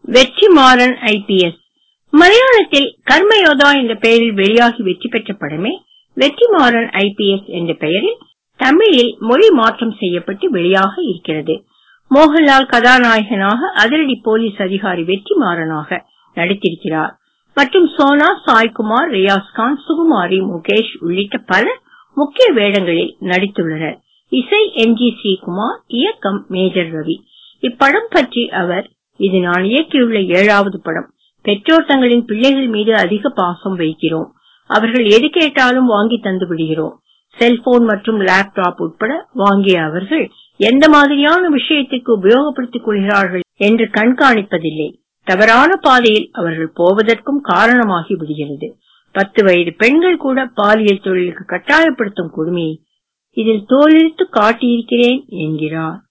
Vetrimaaran IPS மலையாளத்தில் கர்மயோதா என்ற பெயரில் வெளியாகி வெற்றி பெற்ற படமே வெற்றிமாறன் ஐபிஎஸ் என்ற பெயரில் தமிழில் மொழி மாற்றம் செய்யப்பட்டு வெளியாக இருக்கிறது மோகன்லால் கதாநாயகனாக அதிரடி போலீஸ் அதிகாரி வெற்றிமாறனாக நடித்திருக்கிறார் மற்றும் சோனா சாய்குமார் ரியாஸ்கான் சுகுமாரி முகேஷ் உள்ளிட்ட பலர் முக்கிய வேடங்களில் நடித்துள்ளனர் இசை எம் ஜி ஸ்ரீகுமார் இயக்கம் மேஜர் ரவி இப்படம் பற்றி அவர் இது நான் இயக்கியுள்ள ஏழாவது படம் பெற்றோர் தங்களின் பிள்ளைகள் மீது அதிக பாசம் வைக்கிறோம் அவர்கள் எது கேட்டாலும் வாங்கி தந்து விடுகிறோம் செல்போன் மற்றும் லேப்டாப் உட்பட வாங்கிய அவர்கள் எந்த மாதிரியான விஷயத்திற்கு உபயோகப்படுத்திக் கொள்கிறார்கள் என்று கண்காணிப்பதில்லை தவறான பாதையில் அவர்கள் போவதற்கும் காரணமாகி விடுகிறது பத்து வயது பெண்கள் கூட பாலியல் தொழிலுக்கு கட்டாயப்படுத்தும் கொடுமையை இதில் தோலெடுத்து காட்டியிருக்கிறேன் என்கிறார்